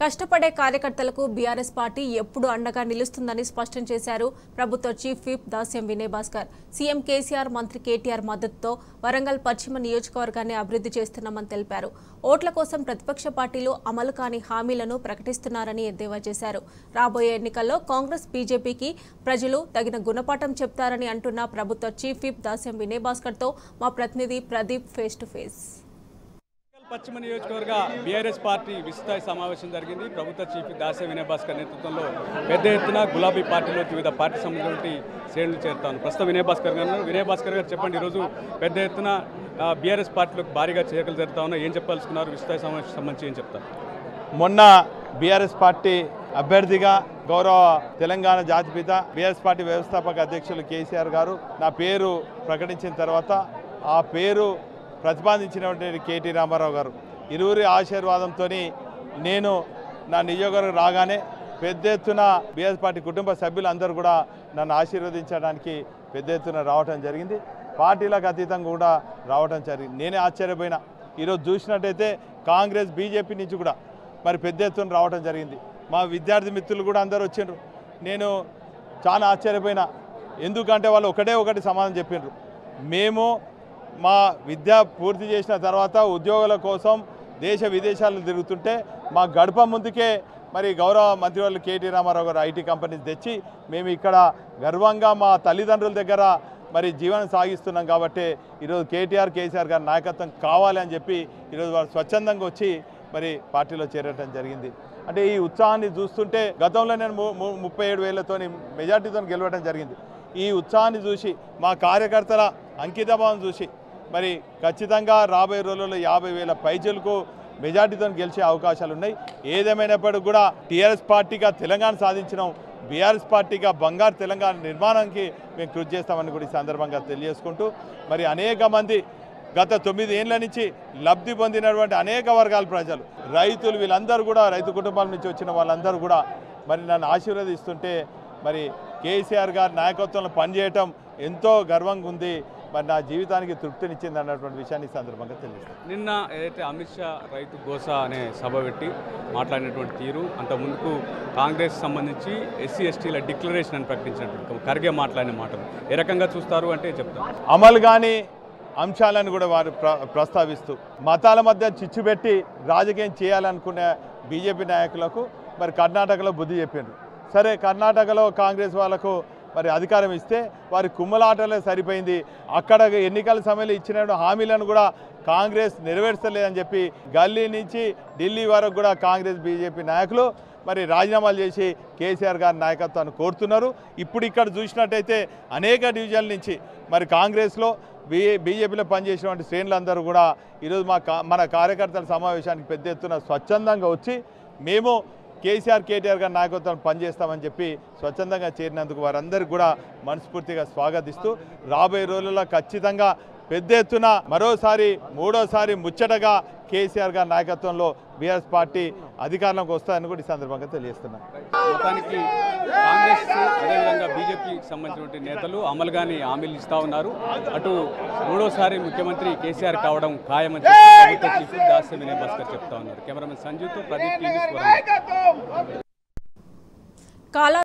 కష్టపడే కార్యకర్తలకు BRS party ఎప్పుడు అండగా నిలుస్తుందని స్పష్టం చేశారు ప్రభుత్వ chief whip Dasyam Vinay Bhaskar CM KCR మంత్రి కేటీఆర్ మద్దతుతో వరంగల్ పశ్చిమ నియోజకవర్గాన్ని అభివృద్ధి చేస్తున్నామని తెలిపారు ఓట్ల కోసం ప్రతిపక్ష పార్టీలు అమలు కాని హామీలను ప్రకటిస్తున్నారని ఎద్దేవా చేశారు రాబోయే ఎన్నికల్లో కాంగ్రెస్ బీజేపీకి ప్రజలు తగిన గుణపాఠం చెప్తారని అంటున్న ప్రభుత్వ చీఫ్ విప్ దాస్యం వినయ్ భాస్కర్తో మా ప్రతినిధి ప్రదీప్ ఫేస్ టు ఫేస్ పశ్చిమ నియోజకవర్గ బీఆర్ఎస్ పార్టీ విస్తృత సమావేశం జరిగింది ప్రభుత్వ చీఫ్ దాసే వినయ్ భాస్కర్ నేతృత్వంలో పెద్ద ఎత్తున గులాబీ పార్టీలో వివిధ పార్టీ సంబంధించినటువంటి శ్రేణులు చేరుతాను ప్రస్తుతం వినయ్ భాస్కర్ గారు ఉన్నారు. వినయ్ భాస్కర్ గారు చెప్పండి ఈరోజు పెద్ద ఎత్తున బీఆర్ఎస్ పార్టీలోకి భారీగా చేరికలు జరుగుతా ఉన్నాయి ఏం చెప్పాల్సుకున్నారు విస్తృత సమావేశం సంబంధించి ఏం చెప్తారు మొన్న బీఆర్ఎస్ పార్టీ అభ్యర్థిగా గౌరవ తెలంగాణ జాతిపిత బీఆర్ఎస్ పార్టీ వ్యవస్థాపక అధ్యక్షులు కేసీఆర్ గారు నా పేరు ప్రకటించిన తర్వాత ఆ పేరు ప్రతిపాదించినటువంటి కేటీ రామారావు గారు ఇరువురి ఆశీర్వాదంతో నేను నా నియోజకవర్గం రాగానే పెద్ద ఎత్తున బీఆర్ఎస్ పార్టీ కుటుంబ సభ్యులందరూ కూడా నన్ను ఆశీర్వదించడానికి పెద్ద ఎత్తున రావటం జరిగింది పార్టీలకు అతీతంగా కూడా రావటం జరిగింది నేనే ఆశ్చర్యపోయినా ఈరోజు చూసినట్టయితే కాంగ్రెస్ బీజేపీ నుంచి కూడా మరి పెద్ద ఎత్తున రావటం జరిగింది మా విద్యార్థి మిత్రులు కూడా అందరూ వచ్చిండ్రు నేను చాలా ఆశ్చర్యపోయినా ఎందుకంటే వాళ్ళు ఒకటే ఒకటి సమాధానం చెప్పిండ్రు మేము మా విద్య పూర్తి చేసిన తర్వాత ఉద్యోగాల కోసం దేశ విదేశాలు తిరుగుతుంటే మా గడప ముందుకే మరి గౌరవ మంత్రివర్యులు కేటీ రామారావు గారు ఐటీ కంపెనీస్ తెచ్చి మేము ఇక్కడ గర్వంగా మా తల్లిదండ్రుల దగ్గర మరి జీవనం సాగిస్తున్నాం కాబట్టి ఈరోజు కేటీఆర్ కేసీఆర్ గారి నాయకత్వం కావాలి అని చెప్పి ఈరోజు వారు స్వచ్ఛందంగా వచ్చి మరి పార్టీలో చేరటం జరిగింది అంటే ఈ ఉత్సాహాన్ని చూస్తుంటే గతంలో నేను ము- ము- ముప్పై ఏడు వేలతోని మెజార్టీతో గెలవడం జరిగింది ఈ ఉత్సాహాన్ని చూసి మా కార్యకర్తల అంకితభావం చూసి మరి ఖచ్చితంగా రాబోయే రోజుల్లో యాభై వేల పైచలకు మెజార్టీతో గెలిచే అవకాశాలు ఉన్నాయి ఏదేమైనప్పటికీ కూడా టీఆర్ఎస్ పార్టీగా తెలంగాణ సాధించడం బీఆర్ఎస్ పార్టీగా బంగారు తెలంగాణ నిర్మాణానికి మేము కృషి చేస్తామని కూడా ఈ సందర్భంగా తెలియజేసుకుంటూ మరి అనేక మంది గత తొమ్మిది ఏళ్ళ నుంచి లబ్ధి పొందినటువంటి అనేక వర్గాల ప్రజలు రైతులు వీళ్ళందరూ కూడా రైతు కుటుంబాల నుంచి వచ్చిన వాళ్ళందరూ కూడా మరి నన్ను ఆశీర్వదిస్తుంటే మరి కేసీఆర్ గారి నాయకత్వంలో పనిచేయటం ఎంతో గర్వంగా ఉంది మరి నా జీవితానికి తృప్తినిచ్చింది అన్నటువంటి విషయాన్ని ఈ సందర్భంగా తెలియజేస్తాను నిన్న ఏదైతే అమిత్ షా రైతు గోసా అనే సభ పెట్టి మాట్లాడినటువంటి తీరు అంత ముందుకు కాంగ్రెస్ సంబంధించి ఎస్సీ ఎస్టీల డిక్లరేషన్ అని ప్రకటించినటువంటి ఖర్గే మాట్లాడిన మాటలు ఏ రకంగా చూస్తారు అంటే చెప్తారు అమలు కాని అంశాలను కూడా వారు ప్ర ప్రస్తావిస్తూ మతాల మధ్య చిచ్చు పెట్టి రాజకీయం చేయాలనుకునే బీజేపీ నాయకులకు మరి కర్ణాటకలో బుద్ధి చెప్పిండ్రు సరే కర్ణాటకలో కాంగ్రెస్ వాళ్ళకు మరి అధికారం ఇస్తే వారి కుమ్మలాటలే సరిపోయింది అక్కడ ఎన్నికల సమయంలో ఇచ్చిన హామీలను కూడా కాంగ్రెస్ నెరవేర్చలేదని చెప్పి గల్లీ నుంచి ఢిల్లీ వరకు కూడా కాంగ్రెస్ బీజేపీ నాయకులు మరి రాజీనామాలు చేసి కేసీఆర్ గారి నాయకత్వాన్ని కోరుతున్నారు ఇప్పుడు ఇక్కడ చూసినట్టయితే అనేక డివిజన్ల నుంచి మరి కాంగ్రెస్లో బీ బీజేపీలో పనిచేసినటువంటి శ్రేణులందరూ కూడా ఈరోజు మా కా మన కార్యకర్తల సమావేశానికి పెద్ద ఎత్తున స్వచ్ఛందంగా వచ్చి మేము కేసీఆర్ కేటీఆర్ గారి నాయకత్వం పనిచేస్తామని చెప్పి స్వచ్ఛందంగా చేరినందుకు వారందరికీ కూడా మనస్ఫూర్తిగా స్వాగతిస్తూ రాబోయే రోజుల్లో ఖచ్చితంగా పెద్ద ఎత్తున మరోసారి మూడోసారి ముచ్చటగా కేసీఆర్ గారి నాయకత్వంలో బీఆర్ఎస్ పార్టీ అధికారంలోకి వస్తాయని కూడా ఈ సందర్భంగా తెలియజేస్తున్నాను మొత్తానికి కాంగ్రెస్ అదేవిధంగా బీజేపీకి సంబంధించినటువంటి నేతలు అమలుగాని హామీలు ఇస్తా ఉన్నారు అటు మూడోసారి ముఖ్యమంత్రి కేసీఆర్ కావడం ఖాయమని చెప్పి ప్రభుత్వ చీఫ్ దాస్య వినయ్ భాస్కర్ చెప్తా ఉన్నారు కెమెరామెన్ సంజీవ్తో ప్రదీప్ టీ న్యూస్ వరంగల్. కాలా